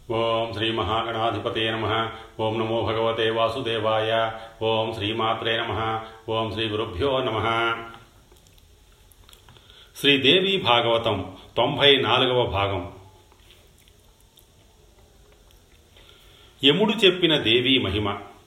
ఓం శ్రీ మహాగణాధిపతే నమ ఓం నమో భగవతే వాసుదేవాయ ఓం శ్రీమాత్రే నమ ఓం శ్రీ గురుభ్యో నమ శ్రీదేవి భాగవతం తొంభై నాలుగవ భాగం యముడు చెప్పిన దేవీ మహిమ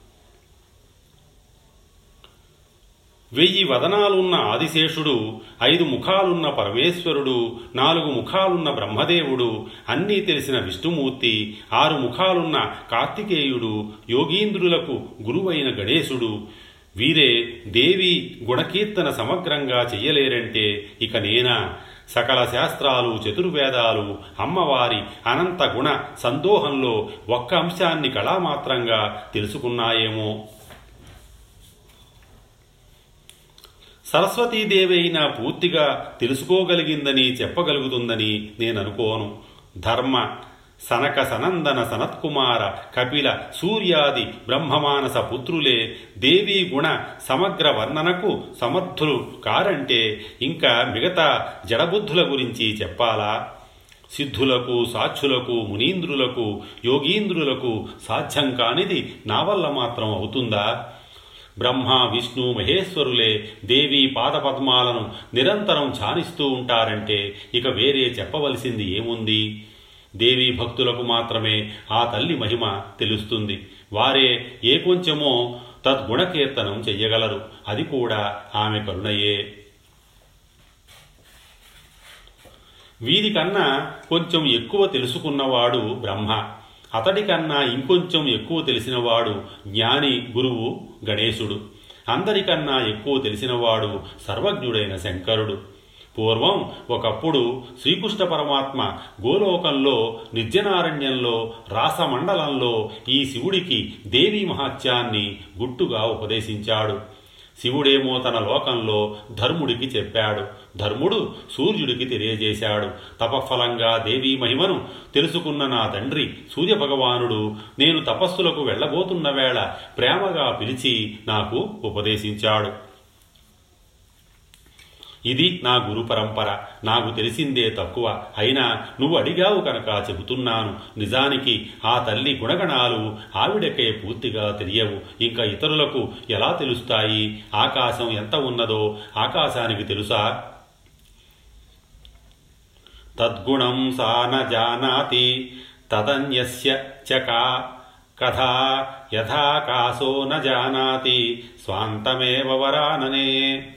వెయ్యి వదనాలున్న ఆదిశేషుడు ఐదు ముఖాలున్న పరమేశ్వరుడు నాలుగు ముఖాలున్న బ్రహ్మదేవుడు అన్నీ తెలిసిన విష్ణుమూర్తి ఆరు ముఖాలున్న కార్తికేయుడు యోగీంద్రులకు గురువైన గణేశుడు వీరే దేవి గుణకీర్తన సమగ్రంగా చెయ్యలేరంటే ఇక నేనా సకల శాస్త్రాలు చతుర్వేదాలు అమ్మవారి అనంత గుణ సందోహంలో ఒక్క అంశాన్ని కళామాత్రంగా తెలుసుకున్నాయేమో సరస్వతీదేవి అయినా పూర్తిగా తెలుసుకోగలిగిందని చెప్పగలుగుతుందని నేను అనుకోను ధర్మ సనక సనందన సనత్కుమార కపిల సూర్యాది బ్రహ్మమానస పుత్రులే దేవీ గుణ సమగ్ర వర్ణనకు సమర్థులు కారంటే ఇంకా మిగతా జడబుద్ధుల గురించి చెప్పాలా సిద్ధులకు సాక్షులకు మునీంద్రులకు యోగీంద్రులకు సాధ్యం కానిది నా వల్ల మాత్రం అవుతుందా బ్రహ్మ విష్ణు మహేశ్వరులే దేవి పాదపద్మాలను నిరంతరం ధ్యానిస్తూ ఉంటారంటే ఇక వేరే చెప్పవలసింది ఏముంది దేవీ భక్తులకు మాత్రమే ఆ తల్లి మహిమ తెలుస్తుంది వారే ఏ కొంచెమో తద్గుణకీర్తనం చెయ్యగలరు అది కూడా ఆమె కరుణయే వీరికన్నా కొంచెం ఎక్కువ తెలుసుకున్నవాడు బ్రహ్మ అతడికన్నా ఇంకొంచెం ఎక్కువ తెలిసినవాడు జ్ఞాని గురువు గణేశుడు అందరికన్నా ఎక్కువ తెలిసినవాడు సర్వజ్ఞుడైన శంకరుడు పూర్వం ఒకప్పుడు శ్రీకృష్ణ పరమాత్మ గోలోకంలో నిర్జనారణ్యంలో రాసమండలంలో ఈ శివుడికి దేవీ మహాత్యాన్ని గుట్టుగా ఉపదేశించాడు శివుడేమో తన లోకంలో ధర్ముడికి చెప్పాడు ధర్ముడు సూర్యుడికి తెలియజేశాడు తపఫలంగా దేవీ మహిమను తెలుసుకున్న నా తండ్రి సూర్యభగవానుడు నేను తపస్సులకు వెళ్ళబోతున్న వేళ ప్రేమగా పిలిచి నాకు ఉపదేశించాడు ఇది నా గురు పరంపర నాకు తెలిసిందే తక్కువ అయినా నువ్వు అడిగావు కనుక చెబుతున్నాను నిజానికి ఆ తల్లి గుణగణాలు ఆవిడకే పూర్తిగా తెలియవు ఇంకా ఇతరులకు ఎలా తెలుస్తాయి ఆకాశం ఎంత ఉన్నదో ఆకాశానికి తెలుసా తద్గుణం సా న జానాతి తదన్యస్య చకా కథా యథాకాశో న జానాతి స్వాంతమేవ వరాననే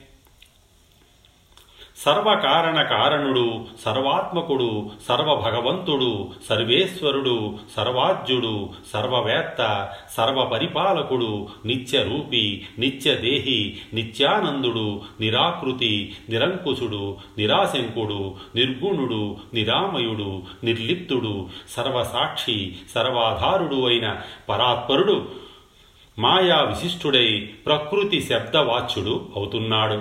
సర్వకారణ కారణుడు సర్వాత్మకుడు సర్వభగవంతుడు సర్వేశ్వరుడు సర్వాజ్యుడు సర్వవేత్త సర్వపరిపాలకుడు నిత్యరూపి నిత్యదేహి నిత్యానందుడు నిరాకృతి నిరంకుశుడు నిరాశంకుడు నిర్గుణుడు నిరామయుడు నిర్లిప్తుడు సర్వసాక్షి సర్వాధారుడు అయిన పరాత్పరుడు మాయా విశిష్టుడై ప్రకృతి శబ్దవాచ్యుడు అవుతున్నాడు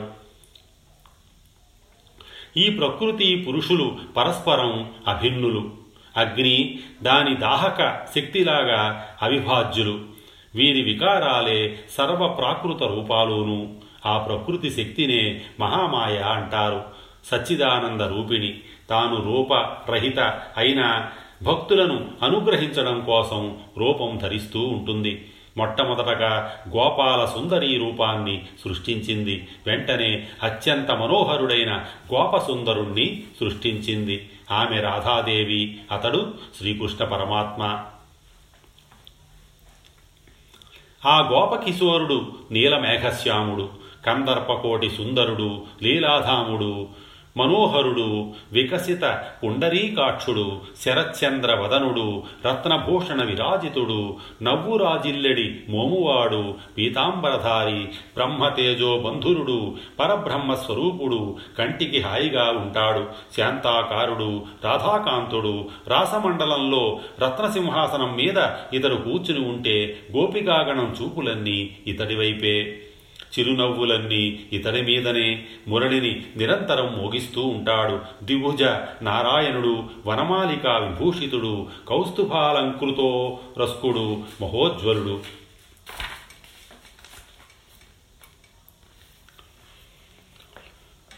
ఈ ప్రకృతి పురుషులు పరస్పరం అభిన్నులు అగ్ని దాని దాహక శక్తిలాగా అవిభాజ్యులు వీరి వికారాలే సర్వ ప్రాకృత రూపాలును ఆ ప్రకృతి శక్తినే మహామాయ అంటారు సచ్చిదానంద రూపిణి తాను రూపరహిత అయిన భక్తులను అనుగ్రహించడం కోసం రూపం ధరిస్తూ ఉంటుంది మొట్టమొదటగా గోపాల సుందరీ రూపాన్ని సృష్టించింది వెంటనే అత్యంత మనోహరుడైన గోపసుందరుణ్ణి సృష్టించింది ఆమె రాధాదేవి అతడు శ్రీకృష్ణ పరమాత్మ ఆ గోపకిశోరుడు నీలమేఘశ్యాముడు కందర్పకోటి సుందరుడు లీలాధాముడు మనోహరుడు వికసిత పుండరీకాక్షుడు శరచంద్ర వదనుడు రత్నభూషణ విరాజితుడు నవ్వురాజిల్లెడి మోమువాడు పీతాంబరధారి బ్రహ్మతేజో బంధురుడు పరబ్రహ్మ స్వరూపుడు కంటికి హాయిగా ఉంటాడు శాంతాకారుడు రాధాకాంతుడు రాసమండలంలో రత్నసింహాసనం మీద ఇతడు కూర్చుని ఉంటే గోపికాగణం చూపులన్నీ ఇతడివైపే చిరునవ్వులన్నీ ఇతడి మీదనే మురళిని నిరంతరం మోగిస్తూ ఉంటాడు దిభుజ నారాయణుడు వనమాలికా విభూషితుడు కౌస్తుభాలంకృతో రస్కుడు మహోజ్వలుడు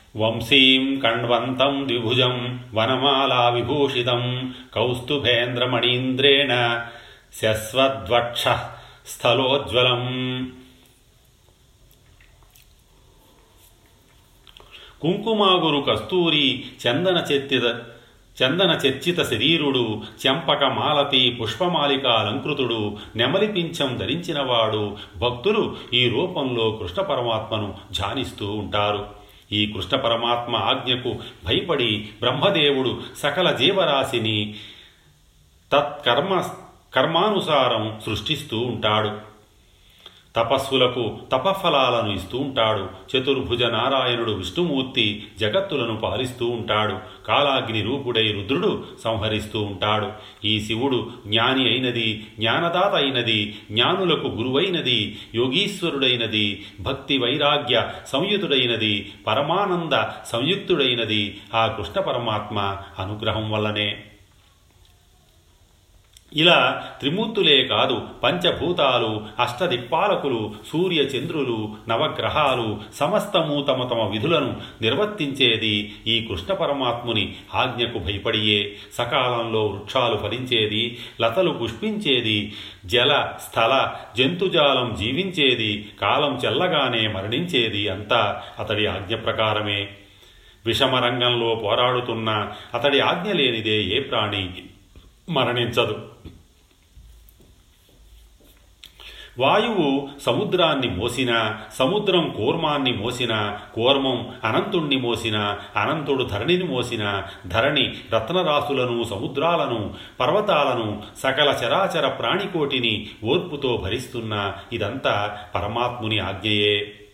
వంశీం కణ్వంతం ద్విభుజం వనమాలా విభూషితం కౌస్తుభేంద్రమణీంద్రేణ శస్వద్వక్ష స్థలోజ్వలం కుంకుమాగురు కస్తూరి చందన చెత్తిద చందన చర్చిత శరీరుడు చెంపక మాలతి పుష్పమాలిక అలంకృతుడు నెమలిపించం ధరించినవాడు భక్తులు ఈ రూపంలో కృష్ణ పరమాత్మను ధ్యానిస్తూ ఉంటారు ఈ కృష్ణ పరమాత్మ ఆజ్ఞకు భయపడి బ్రహ్మదేవుడు సకల జీవరాశిని తత్కర్మ కర్మానుసారం సృష్టిస్తూ ఉంటాడు తపస్సులకు తపఫలాలను ఇస్తూ ఉంటాడు చతుర్భుజ నారాయణుడు విష్ణుమూర్తి జగత్తులను పాలిస్తూ ఉంటాడు కాలాగ్ని రూపుడై రుద్రుడు సంహరిస్తూ ఉంటాడు ఈ శివుడు జ్ఞాని అయినది జ్ఞానదాత అయినది జ్ఞానులకు గురువైనది యోగీశ్వరుడైనది భక్తి వైరాగ్య సంయుతుడైనది పరమానంద సంయుక్తుడైనది ఆ కృష్ణ పరమాత్మ అనుగ్రహం వల్లనే ఇలా త్రిమూర్తులే కాదు పంచభూతాలు అష్టదిక్పాలకులు సూర్య చంద్రులు నవగ్రహాలు సమస్తము తమ తమ విధులను నిర్వర్తించేది ఈ కృష్ణ పరమాత్ముని ఆజ్ఞకు భయపడియే సకాలంలో వృక్షాలు ఫలించేది లతలు పుష్పించేది జల స్థల జంతుజాలం జీవించేది కాలం చెల్లగానే మరణించేది అంతా అతడి ఆజ్ఞ ప్రకారమే విషమరంగంలో పోరాడుతున్న అతడి ఆజ్ఞ లేనిదే ఏ ప్రాణి మరణించదు వాయువు సముద్రాన్ని మోసిన సముద్రం కూర్మాన్ని మోసిన కూర్మం అనంతుణ్ణి మోసిన అనంతుడు ధరణిని మోసిన ధరణి రత్నరాశులను సముద్రాలను పర్వతాలను సకల చరాచర ప్రాణికోటిని ఓర్పుతో భరిస్తున్న ఇదంతా పరమాత్ముని ఆజ్ఞయే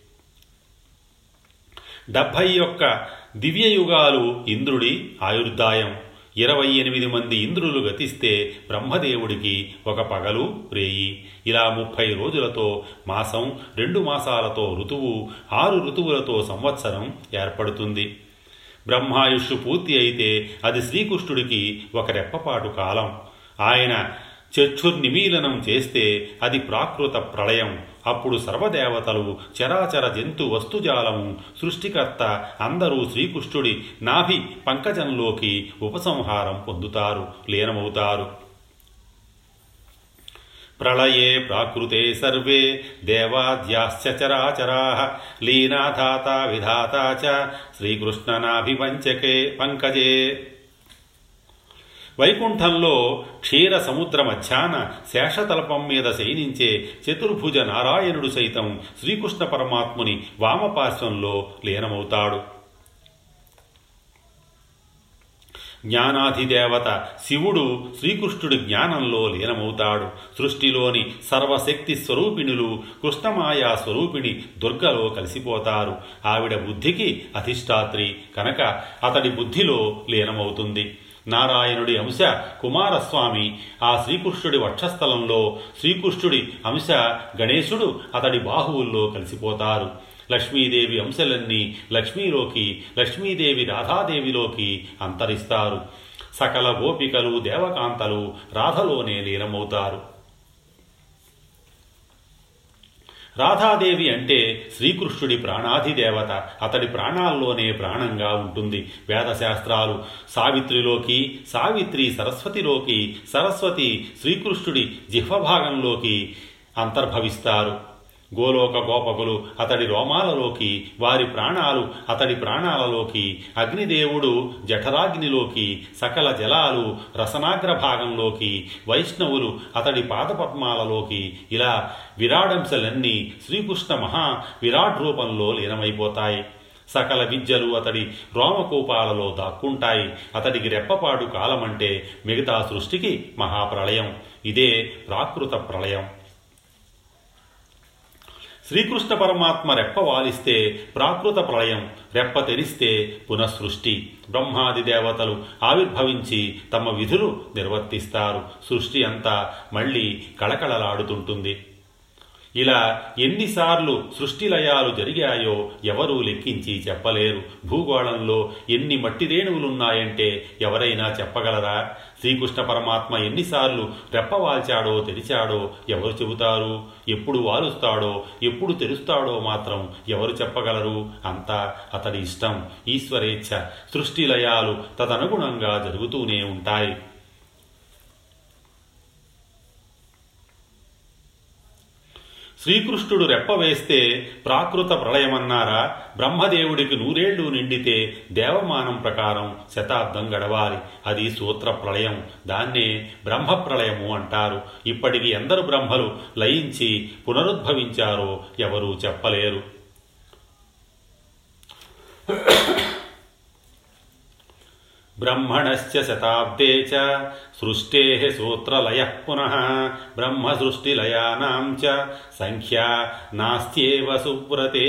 డెబ్భై యొక్క దివ్యయుగాలు ఇంద్రుడి ఆయుర్దాయం ఇరవై ఎనిమిది మంది ఇంద్రులు గతిస్తే బ్రహ్మదేవుడికి ఒక పగలు రేయి ఇలా ముప్పై రోజులతో మాసం రెండు మాసాలతో ఋతువు ఆరు ఋతువులతో సంవత్సరం ఏర్పడుతుంది బ్రహ్మాయుష్షు పూర్తి అయితే అది శ్రీకృష్ణుడికి ఒక రెప్పపాటు కాలం ఆయన చక్షుర్నిమీలనం చేస్తే అది ప్రాకృత ప్రళయం అప్పుడు సర్వదేవతలు చరాచర జంతు వస్తుజాలము సృష్టికర్త అందరూ శ్రీకృష్ణుడి నాభి పంకజంలోకి ఉపసంహారం పొందుతారు లీనమవుతారు ప్రళయే ప్రాకృతే సర్వే దేవాద్యాశ్చ చరాచరా లీనాధాత విధాత చ శ్రీకృష్ణనాభిపంచకే పంకజే వైకుంఠంలో క్షీర సముద్ర మధ్యాన శేషతల్పం మీద శయనించే చతుర్భుజ నారాయణుడు సైతం శ్రీకృష్ణ పరమాత్ముని వామపార్శ్వంలో లీనమవుతాడు జ్ఞానాధిదేవత శివుడు శ్రీకృష్ణుడి జ్ఞానంలో లీనమవుతాడు సృష్టిలోని సర్వశక్తి స్వరూపిణులు కృష్ణమాయా స్వరూపిణి దుర్గలో కలిసిపోతారు ఆవిడ బుద్ధికి అధిష్టాత్రి కనుక అతడి బుద్ధిలో లీనమవుతుంది నారాయణుడి అంశ కుమారస్వామి ఆ శ్రీకృష్ణుడి వక్షస్థలంలో శ్రీకృష్ణుడి అంశ గణేశుడు అతడి బాహువుల్లో కలిసిపోతారు లక్ష్మీదేవి అంశలన్నీ లక్ష్మీలోకి లక్ష్మీదేవి రాధాదేవిలోకి అంతరిస్తారు సకల గోపికలు దేవకాంతలు రాధలోనే లీనమవుతారు రాధాదేవి అంటే శ్రీకృష్ణుడి ప్రాణాధిదేవత అతడి ప్రాణాల్లోనే ప్రాణంగా ఉంటుంది వేదశాస్త్రాలు సావిత్రిలోకి సావిత్రి సరస్వతిలోకి సరస్వతి శ్రీకృష్ణుడి జిహ్వభాగంలోకి అంతర్భవిస్తారు గోలోక గోపకులు అతడి రోమాలలోకి వారి ప్రాణాలు అతడి ప్రాణాలలోకి అగ్నిదేవుడు జఠరాగ్నిలోకి సకల జలాలు రసనాగ్ర భాగంలోకి వైష్ణవులు అతడి పాదపద్మాలలోకి ఇలా విరాడంశలన్నీ శ్రీకృష్ణ మహా విరాట్ రూపంలో లీనమైపోతాయి సకల విద్యలు అతడి రోమకూపాలలో దాక్కుంటాయి అతడికి రెప్పపాటు కాలమంటే మిగతా సృష్టికి మహాప్రళయం ఇదే ప్రాకృత ప్రళయం శ్రీకృష్ణ పరమాత్మ రెప్ప వాలిస్తే ప్రాకృత ప్రళయం రెప్ప తెరిస్తే పునఃసృష్టి బ్రహ్మాది దేవతలు ఆవిర్భవించి తమ విధులు నిర్వర్తిస్తారు సృష్టి అంతా మళ్ళీ కళకళలాడుతుంటుంది ఇలా ఎన్నిసార్లు సృష్టిలయాలు జరిగాయో ఎవరూ లెక్కించి చెప్పలేరు భూగోళంలో ఎన్ని మట్టి రేణువులున్నాయంటే ఎవరైనా చెప్పగలరా శ్రీకృష్ణ పరమాత్మ ఎన్నిసార్లు రెప్పవాల్చాడో తెరిచాడో ఎవరు చెబుతారు ఎప్పుడు వాలుస్తాడో ఎప్పుడు తెరుస్తాడో మాత్రం ఎవరు చెప్పగలరు అంతా అతడి ఇష్టం ఈశ్వరేచ్ఛ సృష్టిలయాలు తదనుగుణంగా జరుగుతూనే ఉంటాయి శ్రీకృష్ణుడు రెప్పవేస్తే ప్రాకృత ప్రళయమన్నారా బ్రహ్మదేవుడికి నూరేళ్లు నిండితే దేవమానం ప్రకారం శతాబ్దం గడవాలి అది సూత్ర ప్రళయం దాన్నే బ్రహ్మ ప్రళయము అంటారు ఇప్పటికి ఎందరు బ్రహ్మలు లయించి పునరుద్భవించారో ఎవరూ చెప్పలేరు బ్రహ్మణశ్చ శతాబ్దే చ సృష్టే సూత్రలయ పునః బ్రహ్మసృష్టిలయానాం చ సంఖ్యా నాస్త్యేవ సువ్రతే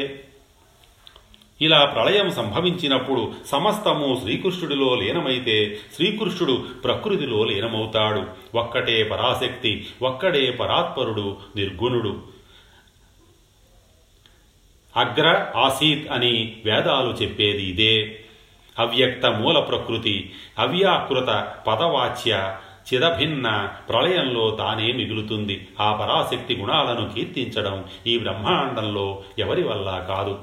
ఇలా ప్రళయం సంభవించినప్పుడు సమస్తము శ్రీకృష్ణుడిలో లీనమైతే శ్రీకృష్ణుడు ప్రకృతిలో లీనమవుతాడు ఒక్కటే పరాశక్తి ఒక్కడే పరాత్పరుడు నిర్గుణుడు అగ్ర ఆసీత్ అని వేదాలు చెప్పేది ఇదే అవ్యక్త మూల ప్రకృతి అవ్యాకృత పదవాచ్య చిదభిన్న ప్రళయంలో తానే మిగులుతుంది ఆ పరాశక్తి గుణాలను కీర్తించడం ఈ బ్రహ్మాండంలో ఎవరి వల్ల కాదు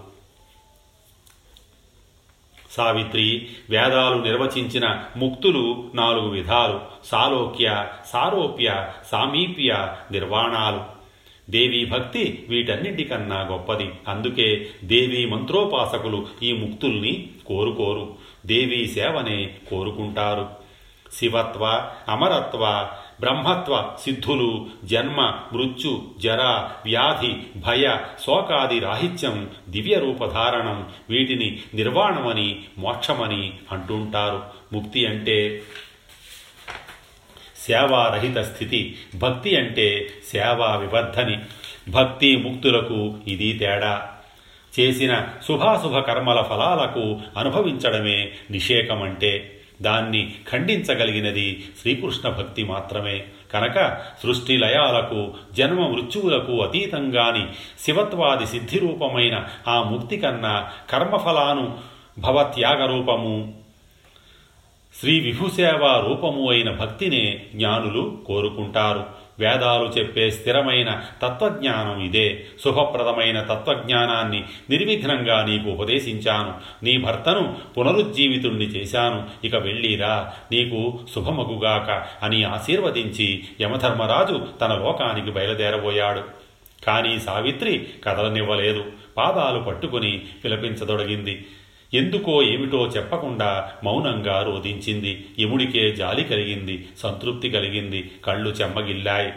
సావిత్రి వేదాలు నిర్వచించిన ముక్తులు నాలుగు విధాలు సాలోక్య సారోప్య సామీప్య నిర్వాణాలు దేవీ భక్తి వీటన్నిటికన్నా గొప్పది అందుకే దేవీ మంత్రోపాసకులు ఈ ముక్తుల్ని కోరుకోరు దేవీ సేవనే కోరుకుంటారు శివత్వ అమరత్వ బ్రహ్మత్వ సిద్ధులు జన్మ మృత్యు జర వ్యాధి భయ శోకాది రాహిత్యం దివ్య రూపధారణం వీటిని నిర్వాణమని మోక్షమని అంటుంటారు ముక్తి అంటే సేవారహిత స్థితి భక్తి అంటే సేవా వివర్ధని భక్తి ముక్తులకు ఇది తేడా చేసిన శుభాశుభ కర్మల ఫలాలకు అనుభవించడమే నిషేకం అంటే దాన్ని ఖండించగలిగినది శ్రీకృష్ణ భక్తి మాత్రమే కనుక సృష్టి లయాలకు జన్మ మృత్యువులకు అతీతంగాని శివత్వాది సిద్ధిరూపమైన ఆ ముక్తి కన్నా కర్మఫలాను భవత్యాగరూపము శ్రీ విభుసేవ రూపము అయిన భక్తినే జ్ఞానులు కోరుకుంటారు వేదాలు చెప్పే స్థిరమైన తత్వజ్ఞానం ఇదే శుభప్రదమైన తత్వజ్ఞానాన్ని నిర్విఘ్నంగా నీకు ఉపదేశించాను నీ భర్తను పునరుజ్జీవితుణ్ణి చేశాను ఇక వెళ్ళిరా నీకు శుభమగుగాక అని ఆశీర్వదించి యమధర్మరాజు తన లోకానికి బయలుదేరబోయాడు కానీ సావిత్రి కదలనివ్వలేదు పాదాలు పట్టుకుని విలపించదొడగింది ఎందుకో ఏమిటో చెప్పకుండా మౌనంగా రోధించింది యముడికే జాలి కలిగింది సంతృప్తి కలిగింది కళ్ళు చెమ్మగిల్లాయి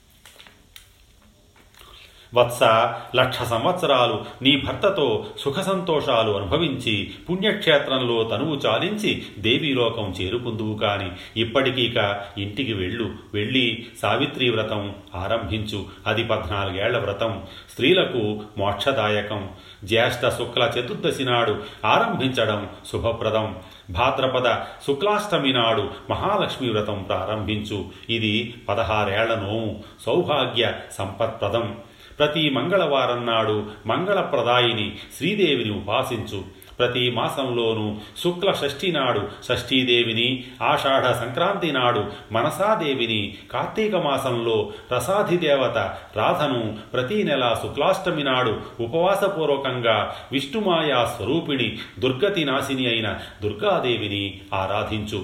వత్స లక్ష సంవత్సరాలు నీ భర్తతో సుఖ సంతోషాలు అనుభవించి పుణ్యక్షేత్రంలో తనువు చాలించి దేవీలోకం చేరుకుందువు కాని ఇప్పటికీక ఇంటికి వెళ్ళు వెళ్ళి సావిత్రి వ్రతం ఆరంభించు అది పద్నాలుగేళ్ల వ్రతం స్త్రీలకు మోక్షదాయకం జ్యేష్ఠ శుక్ల చతుర్దశి నాడు ఆరంభించడం శుభప్రదం భాద్రపద శుక్లాష్టమి నాడు మహాలక్ష్మి వ్రతం ప్రారంభించు ఇది పదహారేళ్ల నోము సౌభాగ్య సంపత్ప్రదం ప్రతి మంగళవారం నాడు మంగళప్రదాయిని శ్రీదేవిని ఉపాసించు ప్రతి మాసంలోనూ శుక్ల షష్ఠి నాడు షష్ఠీదేవిని ఆషాఢ సంక్రాంతి నాడు మనసాదేవిని కార్తీక మాసంలో రసాధిదేవత రాధను ప్రతి నెల శుక్లాష్టమి నాడు ఉపవాసపూర్వకంగా విష్ణుమాయా స్వరూపిణి దుర్గతి నాశిని అయిన దుర్గాదేవిని ఆరాధించు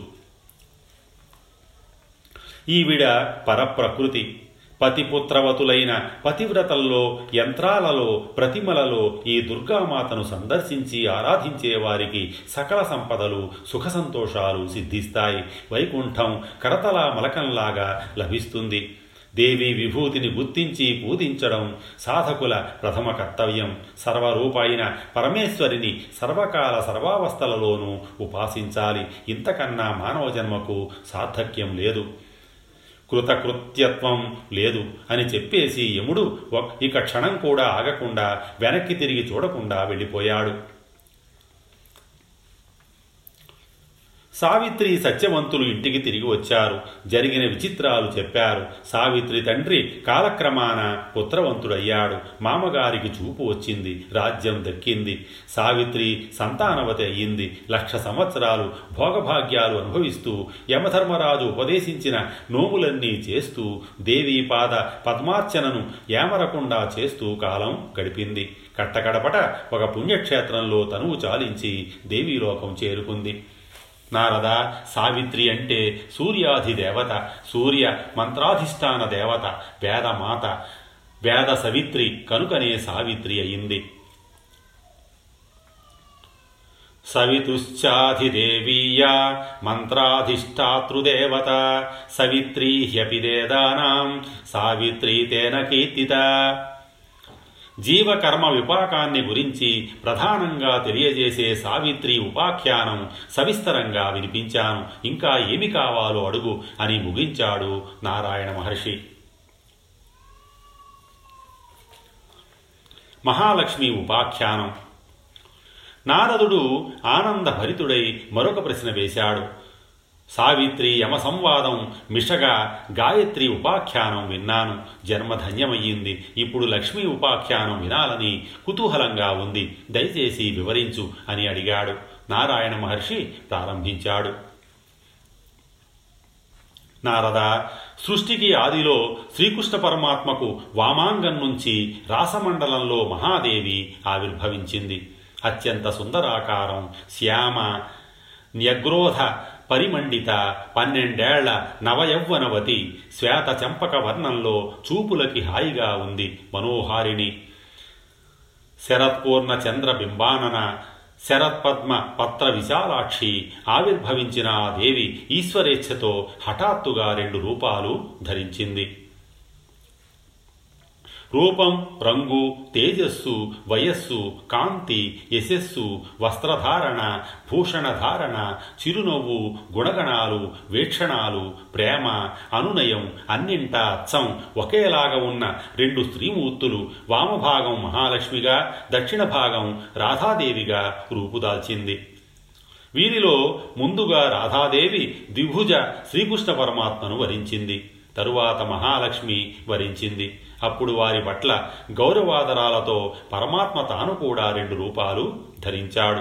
ఈవిడ పరప్రకృతి పతిపుత్రవతులైన పతివ్రతల్లో యంత్రాలలో ప్రతిమలలో ఈ దుర్గామాతను సందర్శించి ఆరాధించే వారికి సకల సంపదలు సుఖ సంతోషాలు సిద్ధిస్తాయి వైకుంఠం కరతలా మలకంలాగా లభిస్తుంది దేవి విభూతిని గుర్తించి పూజించడం సాధకుల ప్రథమ కర్తవ్యం సర్వరూపైన పరమేశ్వరిని సర్వకాల సర్వావస్థలలోనూ ఉపాసించాలి ఇంతకన్నా మానవ జన్మకు సార్థక్యం లేదు కృతకృత్యత్వం లేదు అని చెప్పేసి యముడు ఇక క్షణం కూడా ఆగకుండా వెనక్కి తిరిగి చూడకుండా వెళ్ళిపోయాడు సావిత్రి సత్యవంతులు ఇంటికి తిరిగి వచ్చారు జరిగిన విచిత్రాలు చెప్పారు సావిత్రి తండ్రి కాలక్రమాన పుత్రవంతుడయ్యాడు మామగారికి చూపు వచ్చింది రాజ్యం దక్కింది సావిత్రి సంతానవతి అయ్యింది లక్ష సంవత్సరాలు భోగభాగ్యాలు అనుభవిస్తూ యమధర్మరాజు ఉపదేశించిన నోములన్నీ చేస్తూ దేవీ పాద పద్మార్చనను ఏమరకుండా చేస్తూ కాలం గడిపింది కట్టకడపట ఒక పుణ్యక్షేత్రంలో తనువు చాలించి దేవీలోకం చేరుకుంది నారద సావిత్రి అంటే సూర్యాధి దేవత సూర్య మంత్రాధిష్టాన దేవత వేదమాత వేద సవిత్రి కనుకనే సావిత్రి అయింది సవితుశ్చాధిదేవీయా మంత్రాధిష్టాతృదేవత సవిత్రీ హ్యపి వేదానాం సావిత్రీ తేన కీర్తిత జీవకర్మ విపాకాన్ని గురించి ప్రధానంగా తెలియజేసే సావిత్రి ఉపాఖ్యానం సవిస్తరంగా వినిపించాను ఇంకా ఏమి కావాలో అడుగు అని ముగించాడు నారాయణ మహర్షి మహాలక్ష్మి ఉపాఖ్యానం నారదుడు ఆనందభరితుడై మరొక ప్రశ్న వేశాడు సావిత్రి యమ సంవాదం మిషగా గాయత్రి ఉపాఖ్యానం విన్నాను జన్మధన్యమయ్యింది ఇప్పుడు లక్ష్మీ ఉపాఖ్యానం వినాలని కుతూహలంగా ఉంది దయచేసి వివరించు అని అడిగాడు నారాయణ మహర్షి ప్రారంభించాడు నారద సృష్టికి ఆదిలో శ్రీకృష్ణ పరమాత్మకు వామాంగం నుంచి రాసమండలంలో మహాదేవి ఆవిర్భవించింది అత్యంత సుందరాకారం శ్యామ న్యగ్రోధ పరిమండిత పన్నెండేళ్ల నవయౌవనవతి శ్వేత చంపక వర్ణంలో చూపులకి హాయిగా ఉంది మనోహారిణి శరత్పూర్ణ చంద్ర బింబానన శరత్పద్మ పత్ర విశాలాక్షి ఆవిర్భవించిన ఆ దేవి ఈశ్వరేచ్ఛతో హఠాత్తుగా రెండు రూపాలు ధరించింది రూపం రంగు తేజస్సు వయస్సు కాంతి యశస్సు వస్త్రధారణ భూషణధారణ చిరునవ్వు గుణగణాలు వీక్షణాలు ప్రేమ అనునయం అన్నింటా అచ్చం ఒకేలాగా ఉన్న రెండు స్త్రీమూర్తులు వామభాగం మహాలక్ష్మిగా దక్షిణ భాగం రాధాదేవిగా రూపుదాల్చింది వీరిలో ముందుగా రాధాదేవి ద్విభుజ శ్రీకృష్ణ పరమాత్మను వరించింది తరువాత మహాలక్ష్మి వరించింది అప్పుడు వారి పట్ల గౌరవాదరాలతో పరమాత్మ తాను కూడా రెండు రూపాలు ధరించాడు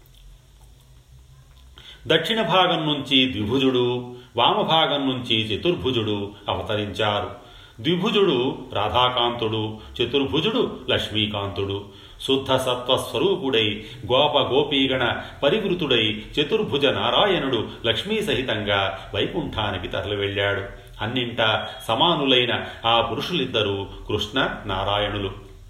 దక్షిణ భాగం నుంచి ద్విభుజుడు వామభాగం నుంచి చతుర్భుజుడు అవతరించారు ద్విభుజుడు రాధాకాంతుడు చతుర్భుజుడు లక్ష్మీకాంతుడు శుద్ధ సత్వ స్వరూపుడై గోప గోపీగణ పరివృతుడై చతుర్భుజ నారాయణుడు లక్ష్మీ సహితంగా వైకుంఠానికి తరలివెళ్ళాడు అన్నింటా సమానులైన ఆ పురుషులిద్దరూ కృష్ణ నారాయణులు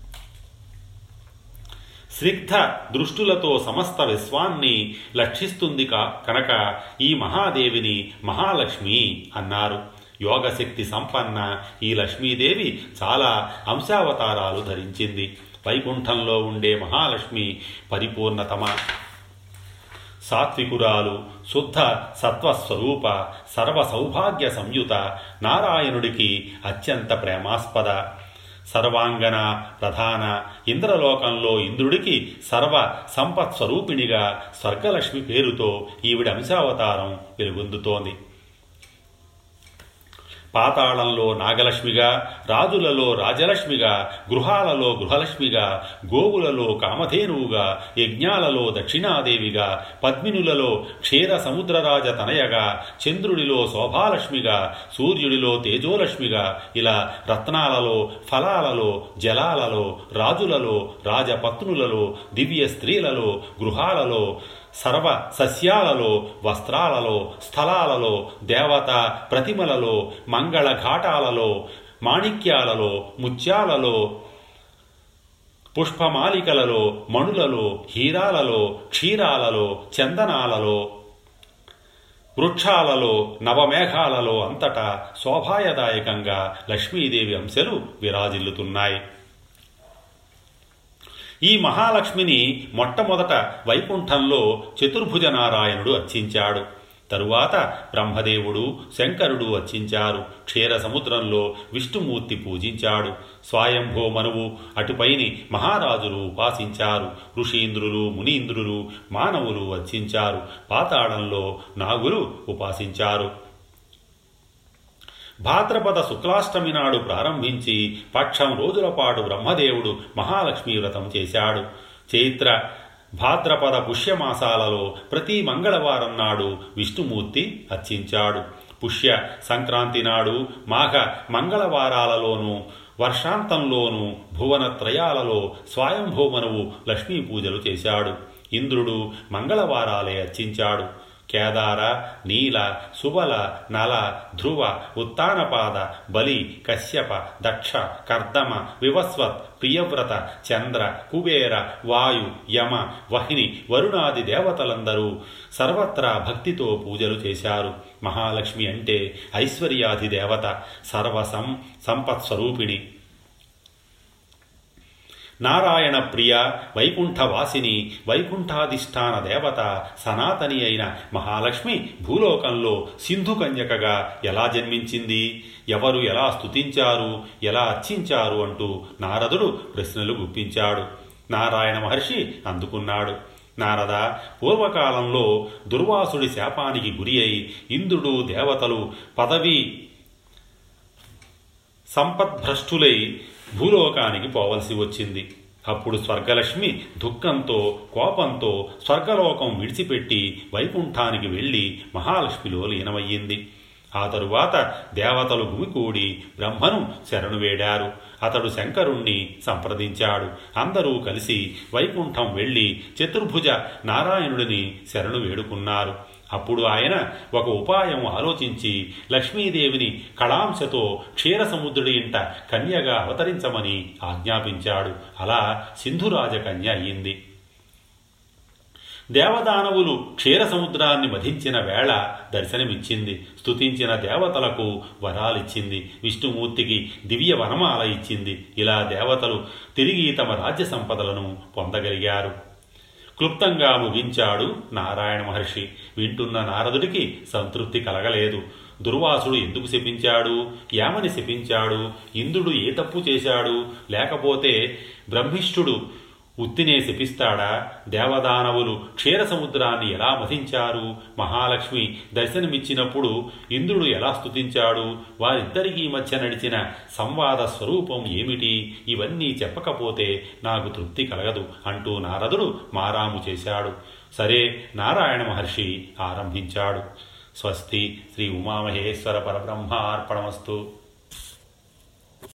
స్నిగ్ధ దృష్టులతో సమస్త విశ్వాన్ని లక్షిస్తుంది కనుక ఈ మహాదేవిని మహాలక్ష్మి అన్నారు యోగశక్తి సంపన్న ఈ లక్ష్మీదేవి చాలా అంశావతారాలు ధరించింది వైకుంఠంలో ఉండే మహాలక్ష్మి పరిపూర్ణతమ సాత్వికురాలు శుద్ధ సత్వస్వరూప సర్వ సౌభాగ్య సంయుత నారాయణుడికి అత్యంత ప్రేమాస్పద సర్వాంగన ప్రధాన ఇంద్రలోకంలో ఇంద్రుడికి సర్వ సంపత్స్వరూపిణిగా స్వర్గలక్ష్మి పేరుతో ఈవిడ అంశావతారం వెలుగొందుతోంది పాతాళంలో నాగలక్ష్మిగా రాజులలో రాజలక్ష్మిగా గృహాలలో గృహలక్ష్మిగా గోవులలో కామధేనువుగా యజ్ఞాలలో దక్షిణాదేవిగా పద్మినులలో క్షీర సముద్రరాజ తనయగా చంద్రుడిలో శోభాలక్ష్మిగా సూర్యుడిలో తేజోలక్ష్మిగా ఇలా రత్నాలలో ఫలాలలో జలాలలో రాజులలో రాజపత్నులలో దివ్య స్త్రీలలో గృహాలలో సర్వ సస్యాలలో వస్త్రాలలో స్థలాలలో దేవత ప్రతిమలలో మంగళ ఘాటాలలో మాణిక్యాలలో ముత్యాలలో పుష్పమాలికలలో మణులలో హీరాలలో క్షీరాలలో చందనాలలో వృక్షాలలో నవమేఘాలలో అంతటా శోభాయదాయకంగా లక్ష్మీదేవి అంశలు విరాజిల్లుతున్నాయి ఈ మహాలక్ష్మిని మొట్టమొదట వైకుంఠంలో చతుర్భుజ నారాయణుడు అర్చించాడు తరువాత బ్రహ్మదేవుడు శంకరుడు వచ్చించారు క్షీర సముద్రంలో విష్ణుమూర్తి పూజించాడు స్వయంభో మనువు అటుపైని మహారాజులు ఉపాసించారు ఋషీంద్రులు మునీంద్రులు మానవులు వచ్చించారు పాతాళంలో నాగులు ఉపాసించారు భాద్రపద శుక్లాష్టమి నాడు ప్రారంభించి పక్షం రోజుల పాటు బ్రహ్మదేవుడు మహాలక్ష్మీ వ్రతం చేశాడు చైత్ర భాద్రపద పుష్యమాసాలలో ప్రతి మంగళవారం నాడు విష్ణుమూర్తి అర్చించాడు పుష్య సంక్రాంతి నాడు మాఘ మంగళవారాలలోనూ వర్షాంతంలోనూ భువనత్రయాలలో స్వయంభూమనువు లక్ష్మీ పూజలు చేశాడు ఇంద్రుడు మంగళవారాలే అర్చించాడు కేదార నీల సుబల నల ధ్రువ ఉత్తానపాద బలి కశ్యప దక్ష కర్దమ వివస్వత్ ప్రియవ్రత చంద్ర కుబేర వాయు యమ వహిని వరుణాది దేవతలందరూ సర్వత్రా భక్తితో పూజలు చేశారు మహాలక్ష్మి అంటే ఐశ్వర్యాది దేవత సర్వసం సంపత్స్వరూపిణి నారాయణ ప్రియ వైకుంఠవాసిని వైకుంఠాధిష్టాన దేవత సనాతని అయిన మహాలక్ష్మి భూలోకంలో సింధు కన్యకగా ఎలా జన్మించింది ఎవరు ఎలా స్తుతించారు ఎలా అర్చించారు అంటూ నారదుడు ప్రశ్నలు గుప్పించాడు నారాయణ మహర్షి అందుకున్నాడు నారద పూర్వకాలంలో దుర్వాసుడి శాపానికి గురి అయి ఇంద్రుడు దేవతలు పదవి సంపద్భ్రష్టులై భూలోకానికి పోవలసి వచ్చింది అప్పుడు స్వర్గలక్ష్మి దుఃఖంతో కోపంతో స్వర్గలోకం విడిచిపెట్టి వైకుంఠానికి వెళ్ళి మహాలక్ష్మిలో లీనమయ్యింది ఆ తరువాత దేవతలు గుమికూడి బ్రహ్మను శరణు వేడారు అతడు శంకరుణ్ణి సంప్రదించాడు అందరూ కలిసి వైకుంఠం వెళ్ళి చతుర్భుజ నారాయణుడిని శరణు వేడుకున్నారు అప్పుడు ఆయన ఒక ఉపాయం ఆలోచించి లక్ష్మీదేవిని కళాంశతో క్షీరసముద్రుడి ఇంట కన్యగా అవతరించమని ఆజ్ఞాపించాడు అలా సింధురాజ కన్య అయ్యింది దేవదానవులు క్షీరసముద్రాన్ని మధించిన వేళ దర్శనమిచ్చింది స్తుతించిన దేవతలకు వరాలిచ్చింది విష్ణుమూర్తికి దివ్య వనమాల ఇచ్చింది ఇలా దేవతలు తిరిగి తమ రాజ్య సంపదలను పొందగలిగారు క్లుప్తంగా ముగించాడు నారాయణ మహర్షి వింటున్న నారదుడికి సంతృప్తి కలగలేదు దుర్వాసుడు ఎందుకు శపించాడు ఏమని శపించాడు ఇంద్రుడు ఏ తప్పు చేశాడు లేకపోతే బ్రహ్మిష్ఠుడు ఉత్తినే శపిస్తాడా దేవదానవులు క్షీర సముద్రాన్ని ఎలా మధించారు మహాలక్ష్మి దర్శనమిచ్చినప్పుడు ఇంద్రుడు ఎలా స్తుతించాడు వారిద్దరికీ మధ్య నడిచిన సంవాద స్వరూపం ఏమిటి ఇవన్నీ చెప్పకపోతే నాకు తృప్తి కలగదు అంటూ నారదుడు మారాము చేశాడు సరే నారాయణ మహర్షి ఆరంభించాడు స్వస్తి శ్రీ ఉమామహేశ్వర పరబ్రహ్మ అర్పణమస్తు